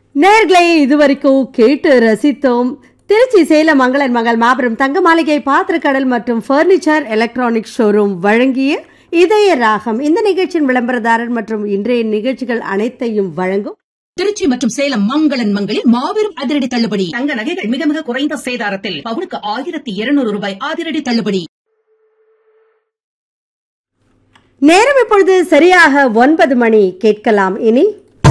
நேர்களை இதுவரைக்கும் கேட்டு ரசித்தோம் திருச்சி சேலம் மங்களன் மகள் மாபெரும் தங்க மாளிகை பாத்திரக்கடல் மற்றும் ஃபர்னிச்சர் எலக்ட்ரானிக் ஷோரூம் வழங்கிய இதய ராகம் இந்த நிகழ்ச்சியின் விளம்பரதாரர் மற்றும் இன்றைய நிகழ்ச்சிகள் அனைத்தையும் வழங்கும் திருச்சி மற்றும் சேலம் மங்களன் மங்களில் மாபெரும் அதிரடி தள்ளுபடி தங்க நகைகள் மிக மிக குறைந்த சேதாரத்தில் பவுனுக்கு ஆயிரத்தி இருநூறு ரூபாய் அதிரடி தள்ளுபடி நேரம் இப்பொழுது சரியாக ஒன்பது மணி கேட்கலாம் இனி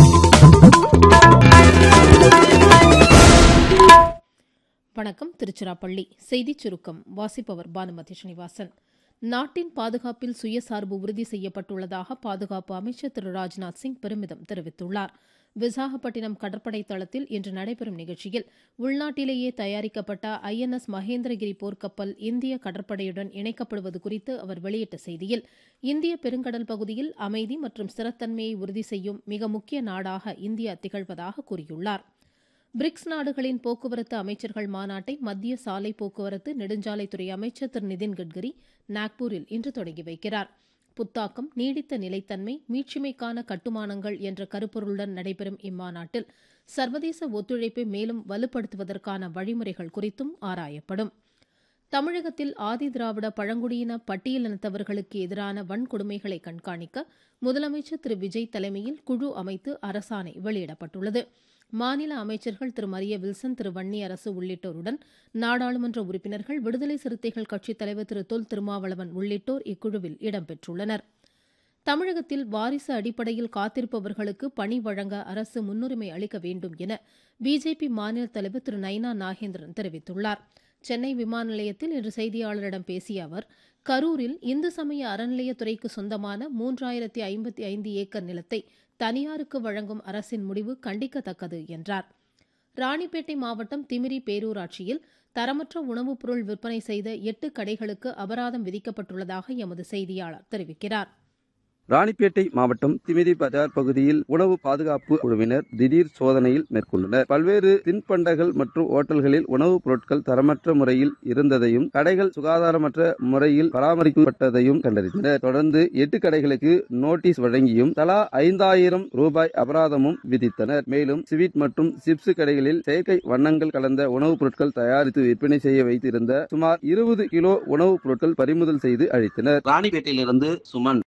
வணக்கம் திருச்சிராப்பள்ளி செய்திச் சுருக்கம் வாசிப்பவர் பானுமதி ஸ்ரீனிவாசன் நாட்டின் பாதுகாப்பில் சுயசார்பு உறுதி செய்யப்பட்டுள்ளதாக பாதுகாப்பு அமைச்சர் திரு ராஜ்நாத் சிங் பெருமிதம் தெரிவித்துள்ளார் விசாகப்பட்டினம் கடற்படை தளத்தில் இன்று நடைபெறும் நிகழ்ச்சியில் உள்நாட்டிலேயே தயாரிக்கப்பட்ட ஐஎன்எஸ் மகேந்திரகிரி போர்க்கப்பல் இந்திய கடற்படையுடன் இணைக்கப்படுவது குறித்து அவர் வெளியிட்ட செய்தியில் இந்திய பெருங்கடல் பகுதியில் அமைதி மற்றும் ஸ்திரத்தன்மையை உறுதி செய்யும் மிக முக்கிய நாடாக இந்தியா திகழ்வதாக கூறியுள்ளார் பிரிக்ஸ் நாடுகளின் போக்குவரத்து அமைச்சர்கள் மாநாட்டை மத்திய சாலை போக்குவரத்து நெடுஞ்சாலைத்துறை அமைச்சர் திரு நிதின் கட்கரி நாக்பூரில் இன்று தொடங்கி வைக்கிறார் புத்தாக்கம் நீடித்த நிலைத்தன்மை மீட்சிமைக்கான கட்டுமானங்கள் என்ற கருப்பொருளுடன் நடைபெறும் இம்மாநாட்டில் சர்வதேச ஒத்துழைப்பை மேலும் வலுப்படுத்துவதற்கான வழிமுறைகள் குறித்தும் ஆராயப்படும் தமிழகத்தில் ஆதி திராவிட பழங்குடியின பட்டியலினத்தவர்களுக்கு எதிரான வன்கொடுமைகளை கண்காணிக்க முதலமைச்சர் திரு விஜய் தலைமையில் குழு அமைத்து அரசாணை வெளியிடப்பட்டுள்ளது மாநில அமைச்சர்கள் திரு மரிய வில்சன் திரு வன்னி அரசு உள்ளிட்டோருடன் நாடாளுமன்ற உறுப்பினர்கள் விடுதலை சிறுத்தைகள் கட்சித் தலைவர் திரு தொல் திருமாவளவன் உள்ளிட்டோர் இக்குழுவில் இடம்பெற்றுள்ளனர் தமிழகத்தில் வாரிசு அடிப்படையில் காத்திருப்பவர்களுக்கு பணி வழங்க அரசு முன்னுரிமை அளிக்க வேண்டும் என பிஜேபி மாநில தலைவர் திரு நைனா நாகேந்திரன் தெரிவித்துள்ளார் சென்னை விமான நிலையத்தில் இன்று செய்தியாளரிடம் பேசிய அவர் கரூரில் இந்து சமய அறநிலையத்துறைக்கு சொந்தமான மூன்றாயிரத்தி ஐம்பத்தி ஐந்து ஏக்கர் நிலத்தை தனியாருக்கு வழங்கும் அரசின் முடிவு கண்டிக்கத்தக்கது என்றார் ராணிப்பேட்டை மாவட்டம் திமிரி பேரூராட்சியில் தரமற்ற உணவுப் பொருள் விற்பனை செய்த எட்டு கடைகளுக்கு அபராதம் விதிக்கப்பட்டுள்ளதாக எமது செய்தியாளர் தெரிவிக்கிறார் ராணிப்பேட்டை மாவட்டம் திமிரி பஜார் பகுதியில் உணவு பாதுகாப்பு குழுவினர் திடீர் சோதனையில் மேற்கொண்டனர் பல்வேறு தின்பண்டங்கள் மற்றும் ஓட்டல்களில் உணவுப் பொருட்கள் தரமற்ற முறையில் இருந்ததையும் கடைகள் சுகாதாரமற்ற முறையில் பராமரிக்கப்பட்டதையும் கண்டறிந்தனர் தொடர்ந்து எட்டு கடைகளுக்கு நோட்டீஸ் வழங்கியும் தலா ஐந்தாயிரம் ரூபாய் அபராதமும் விதித்தனர் மேலும் ஸ்வீட் மற்றும் சிப்ஸ் கடைகளில் செயற்கை வண்ணங்கள் கலந்த உணவுப் பொருட்கள் தயாரித்து விற்பனை செய்ய வைத்திருந்த சுமார் இருபது கிலோ உணவுப் பொருட்கள் பறிமுதல் செய்து அழித்தனர் ராணிப்பேட்டையிலிருந்து சுமன்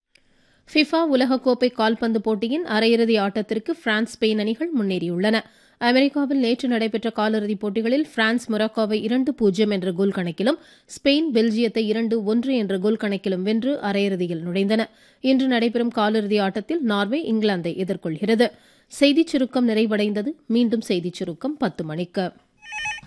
ஃபிஃபா உலகக்கோப்பை கால்பந்து போட்டியின் அரையிறுதி ஆட்டத்திற்கு பிரான்ஸ் ஸ்பெயின் அணிகள் முன்னேறியுள்ளன அமெரிக்காவில் நேற்று நடைபெற்ற காலிறுதிப் போட்டிகளில் பிரான்ஸ் மொராக்கோவை இரண்டு பூஜ்ஜியம் என்ற கோல் கணக்கிலும் ஸ்பெயின் பெல்ஜியத்தை இரண்டு ஒன்று என்ற கோல் கணக்கிலும் வென்று அரையிறுதியில் நுழைந்தன இன்று நடைபெறும் காலிறுதி ஆட்டத்தில் நார்வே இங்கிலாந்தை எதிர்கொள்கிறது செய்திச் சுருக்கம் நிறைவடைந்தது மீண்டும் செய்திச் சுருக்கம் பத்து மணிக்கு